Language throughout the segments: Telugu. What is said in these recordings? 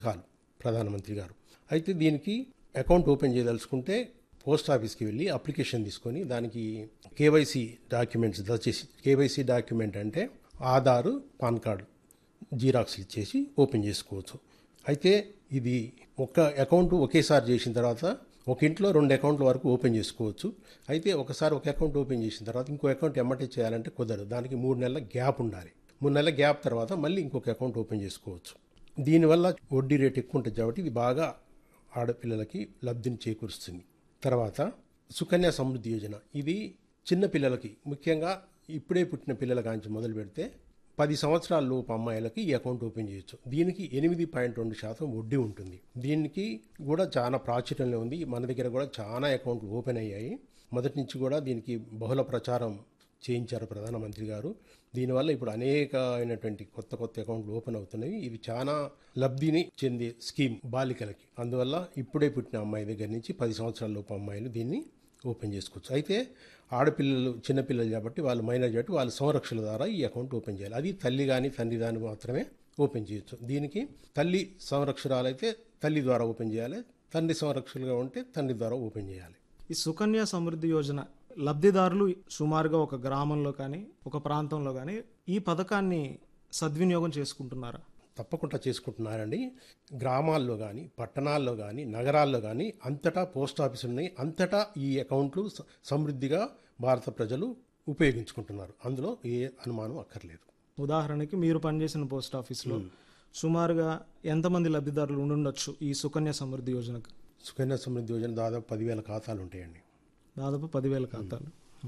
కాదు ప్రధానమంత్రి గారు అయితే దీనికి అకౌంట్ ఓపెన్ చేయదలుచుకుంటే పోస్ట్ ఆఫీస్కి వెళ్ళి అప్లికేషన్ తీసుకొని దానికి కేవైసీ డాక్యుమెంట్స్ దయచేసి కేవైసీ డాక్యుమెంట్ అంటే ఆధారు పాన్ కార్డు జీరాక్స్లు ఇచ్చేసి ఓపెన్ చేసుకోవచ్చు అయితే ఇది ఒక అకౌంట్ ఒకేసారి చేసిన తర్వాత ఒక ఇంట్లో రెండు అకౌంట్ల వరకు ఓపెన్ చేసుకోవచ్చు అయితే ఒకసారి ఒక అకౌంట్ ఓపెన్ చేసిన తర్వాత ఇంకో అకౌంట్ ఎమ్మటే చేయాలంటే కుదరదు దానికి మూడు నెలల గ్యాప్ ఉండాలి మూడు నెలల గ్యాప్ తర్వాత మళ్ళీ ఇంకొక అకౌంట్ ఓపెన్ చేసుకోవచ్చు దీనివల్ల వడ్డీ రేట్ ఎక్కువ ఉంటుంది కాబట్టి ఇది బాగా ఆడపిల్లలకి లబ్ధిని చేకూరుస్తుంది తర్వాత సుకన్య సమృద్ధి యోజన ఇది చిన్న పిల్లలకి ముఖ్యంగా ఇప్పుడే పుట్టిన పిల్లల కాంచి మొదలు పెడితే పది సంవత్సరాల లోపు అమ్మాయిలకి ఈ అకౌంట్ ఓపెన్ చేయొచ్చు దీనికి ఎనిమిది పాయింట్ రెండు శాతం వడ్డీ ఉంటుంది దీనికి కూడా చాలా ప్రాచుర్యంలో ఉంది మన దగ్గర కూడా చాలా అకౌంట్లు ఓపెన్ అయ్యాయి మొదటి నుంచి కూడా దీనికి బహుళ ప్రచారం చేయించారు ప్రధానమంత్రి గారు దీనివల్ల ఇప్పుడు అనేకమైనటువంటి కొత్త కొత్త అకౌంట్లు ఓపెన్ అవుతున్నాయి ఇది చాలా లబ్ధిని చెందే స్కీమ్ బాలికలకి అందువల్ల ఇప్పుడే పుట్టిన అమ్మాయి దగ్గర నుంచి పది సంవత్సరాల లోపు అమ్మాయిలు దీన్ని ఓపెన్ చేసుకోవచ్చు అయితే ఆడపిల్లలు చిన్నపిల్లలు కాబట్టి వాళ్ళు మైనర్ కాబట్టి వాళ్ళ సంరక్షణ ద్వారా ఈ అకౌంట్ ఓపెన్ చేయాలి అది తల్లి కానీ తండ్రి దాని మాత్రమే ఓపెన్ చేయొచ్చు దీనికి తల్లి సంరక్షణాలైతే తల్లి ద్వారా ఓపెన్ చేయాలి తండ్రి సంరక్షణగా ఉంటే తండ్రి ద్వారా ఓపెన్ చేయాలి ఈ సుకన్య సమృద్ధి యోజన లబ్ధిదారులు సుమారుగా ఒక గ్రామంలో కానీ ఒక ప్రాంతంలో కానీ ఈ పథకాన్ని సద్వినియోగం చేసుకుంటున్నారా తప్పకుండా చేసుకుంటున్నారండి గ్రామాల్లో కానీ పట్టణాల్లో కానీ నగరాల్లో కానీ అంతటా పోస్ట్ ఆఫీసులు ఉన్నాయి అంతటా ఈ అకౌంట్లు స- సమృద్ధిగా భారత ప్రజలు ఉపయోగించుకుంటున్నారు అందులో ఏ అనుమానం అక్కర్లేదు ఉదాహరణకి మీరు పనిచేసిన పోస్ట్ ఆఫీస్లో సుమారుగా ఎంతమంది లబ్ధిదారులు ఉండుండొచ్చు ఈ సుకన్య సమృద్ధి యోజనకు సుకన్య సమృద్ధి యోజన దాదాపు పదివేల ఖాతాలు ఉంటాయండి దాదాపు పదివేల ఖాతాలు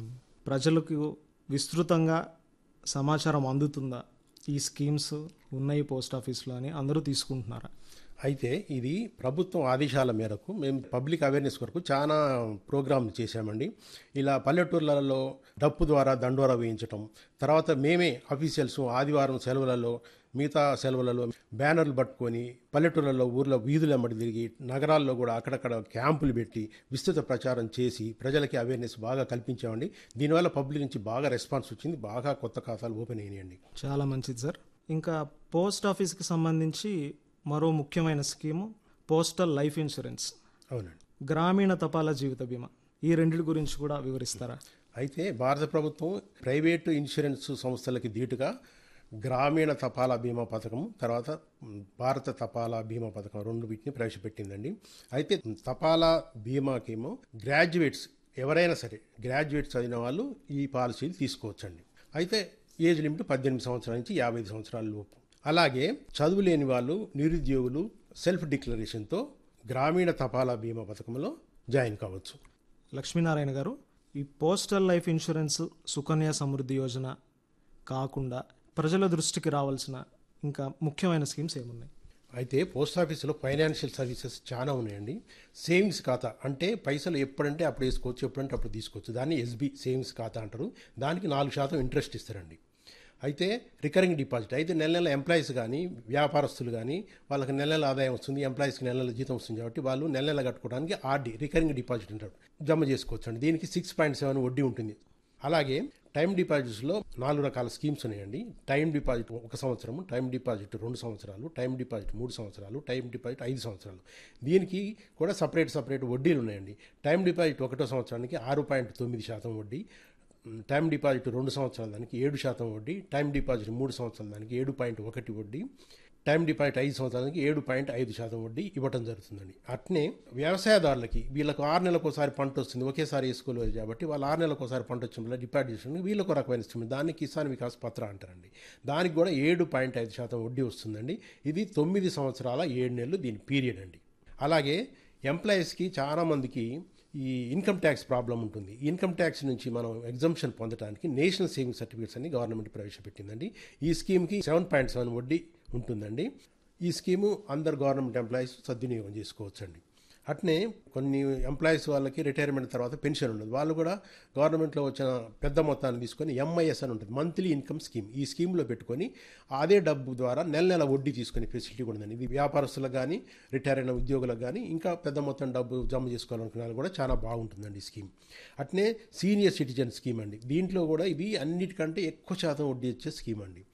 ప్రజలకు విస్తృతంగా సమాచారం అందుతుందా ఈ స్కీమ్స్ ఉన్నాయి పోస్ట్ ఆఫీస్లో అని అందరూ తీసుకుంటున్నారా అయితే ఇది ప్రభుత్వం ఆదేశాల మేరకు మేము పబ్లిక్ అవేర్నెస్ కొరకు చాలా ప్రోగ్రామ్ చేశామండి ఇలా పల్లెటూర్లలో డప్పు ద్వారా దండోరా వేయించటం తర్వాత మేమే అఫీషియల్స్ ఆదివారం సెలవులలో మిగతా సెలవులలో బ్యానర్లు పట్టుకొని పల్లెటూర్లలో ఊర్లో వీధులు ఎమ్మడి తిరిగి నగరాల్లో కూడా అక్కడక్కడ క్యాంపులు పెట్టి విస్తృత ప్రచారం చేసి ప్రజలకి అవేర్నెస్ బాగా కల్పించామండి దీనివల్ల పబ్లిక్ నుంచి బాగా రెస్పాన్స్ వచ్చింది బాగా కొత్త ఖాతాలు ఓపెన్ అయినాయండి చాలా మంచిది సార్ ఇంకా పోస్ట్ ఆఫీస్కి సంబంధించి మరో ముఖ్యమైన స్కీము పోస్టల్ లైఫ్ ఇన్సూరెన్స్ అవునండి గ్రామీణ తపాలా జీవిత బీమా ఈ రెండింటి గురించి కూడా వివరిస్తారా అయితే భారత ప్రభుత్వం ప్రైవేటు ఇన్సూరెన్స్ సంస్థలకి ధీటుగా గ్రామీణ తపాలా బీమా పథకం తర్వాత మ్, భారత తపాలా బీమా పథకం రెండు వీటిని ప్రవేశపెట్టిందండి అయితే తపాలా బీమాకేమో గ్రాడ్యుయేట్స్ ఎవరైనా సరే గ్రాడ్యుయేట్స్ చదివిన వాళ్ళు ఈ పాలసీలు తీసుకోవచ్చండి అయితే ఏజ్ లిమిట్ పద్దెనిమిది సంవత్సరాల నుంచి యాభై ఐదు సంవత్సరాల లోపు అలాగే చదువు లేని వాళ్ళు నిరుద్యోగులు సెల్ఫ్ డిక్లరేషన్తో గ్రామీణ తపాలా బీమా పథకంలో జాయిన్ కావచ్చు లక్ష్మీనారాయణ గారు ఈ postal life insurance Sukanya Samriddhi Yojana కాకుండా ప్రజల దృష్టికి రావాల్సిన ఇంకా ముఖ్యమైన స్కీమ్స్ ఏమున్నాయి అయితే పోస్ట్ ఆఫీసులో ఫైనాన్షియల్ సర్వీసెస్ చాలా ఉన్నాయండి సేవింగ్స్ ఖాతా అంటే పైసలు ఎప్పుడంటే అప్పుడు వేసుకోవచ్చు ఎప్పుడంటే అప్పుడు తీసుకోవచ్చు దాన్ని ఎస్బీ సేవింగ్స్ ఖాతా అంటారు దానికి నాలుగు శాతం ఇంట్రెస్ట్ ఇస్తారండి అయితే రికరింగ్ డిపాజిట్ అయితే నెల నెల ఎంప్లాయీస్ కానీ వ్యాపారస్తులు కానీ వాళ్ళకి నెల నెల ఆదాయం వస్తుంది ఎంప్లాయీస్కి నెల నెల జీతం వస్తుంది కాబట్టి వాళ్ళు నెల నెల కట్టుకోవడానికి ఆర్డీ రికరింగ్ డిపాజిట్ అంటారు జమ చేసుకోవచ్చు అండి దీనికి సిక్స్ పాయింట్ సెవెన్ వడ్డీ ఉంటుంది అలాగే టైం డిపాజిట్స్లో నాలుగు రకాల స్కీమ్స్ ఉన్నాయండి టైం డిపాజిట్ ఒక సంవత్సరం టైం డిపాజిట్ రెండు సంవత్సరాలు టైం డిపాజిట్ మూడు సంవత్సరాలు టైం డిపాజిట్ ఐదు సంవత్సరాలు దీనికి కూడా సపరేట్ సపరేట్ వడ్డీలు ఉన్నాయండి టైం డిపాజిట్ ఒకటో సంవత్సరానికి ఆరు పాయింట్ తొమ్మిది శాతం వడ్డీ మ్, టైం డిపాజిట్ రెండు సంవత్సరాల దానికి ఏడు శాతం వడ్డీ టైం డిపాజిట్ మూడు సంవత్సరాల దానికి ఏడు పాయింట్ ఒకటి వడ్డీ టైం డిపాజిట్ ఐదు సంవత్సరాలకి ఏడు పాయింట్ ఐదు శాతం వడ్డీ ఇవ్వడం జరుగుతుందండి అట్నే వ్యవసాయదారులకి వీళ్ళకు ఆరు నెలలకు ఒకసారి పంట వస్తుంది ఒకేసారి వేసుకోలేదు కాబట్టి వాళ్ళు ఆరు నెలలకు ఒకసారి పంట వచ్చిన డిపాజిట్ చేసిన వీళ్ళకు ఒక రకమైన స్కీమ్ దాన్ని కిసాన్ వికాస్ పత్ర అంటారండి దానికి కూడా ఏడు పాయింట్ ఐదు శాతం వడ్డీ వస్తుందండి ఇది తొమ్మిది సంవత్సరాల ఏడు నెలలు దీని పీరియడ్ అండి అలాగే ఎంప్లాయీస్కి చాలామందికి ఈ ఇన్కమ్ ట్యాక్స్ ప్రాబ్లం ఉంటుంది ఇన్కమ్ ట్యాక్స్ నుంచి మనం ఎగ్జంప్షన్ పొందడానికి నేషనల్ సేవింగ్ సర్టిఫికేట్స్ అని గవర్నమెంట్ ప్రవేశపెట్టిందండి ఈ స్కీమ్కి సెవెన్ పాయింట్ సెవెన్ వడ్డీ ఉంటుందండి ఈ స్కీము అందరు గవర్నమెంట్ ఎంప్లాయీస్ సద్వినియోగం చేసుకోవచ్చండి అట్నే కొన్ని ఎంప్లాయీస్ వాళ్ళకి రిటైర్మెంట్ తర్వాత పెన్షన్ ఉండదు వాళ్ళు కూడా గవర్నమెంట్లో వచ్చిన పెద్ద మొత్తాన్ని తీసుకొని ఎంఐఎస్ అని ఉంటుంది మంత్లీ ఇన్కమ్ స్కీమ్ ఈ స్కీమ్లో పెట్టుకొని అదే డబ్బు ద్వారా నెల నెల వడ్డీ తీసుకునే ఫెసిలిటీ కూడా ఉందండి ఇది వ్యాపారస్తులకు కానీ రిటైర్ అయిన ఉద్యోగులకు కానీ ఇంకా పెద్ద మొత్తం డబ్బు జమ చేసుకోవాలనుకున్న వాళ్ళు కూడా చాలా బాగుంటుందండి ఈ స్కీమ్ అట్నే సీనియర్ సిటిజన్ స్కీమ్ అండి దీంట్లో కూడా ఇది అన్నిటికంటే ఎక్కువ శాతం వడ్డీ వచ్చే స్కీమ్ అండి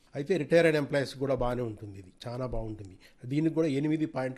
అయితే రిటైర్డ్ ఎంప్లాయీస్ కూడా బాగానే ఉంటుంది ఇది చాలా బాగుంటుంది దీనికి కూడా ఎనిమిది పాయింట్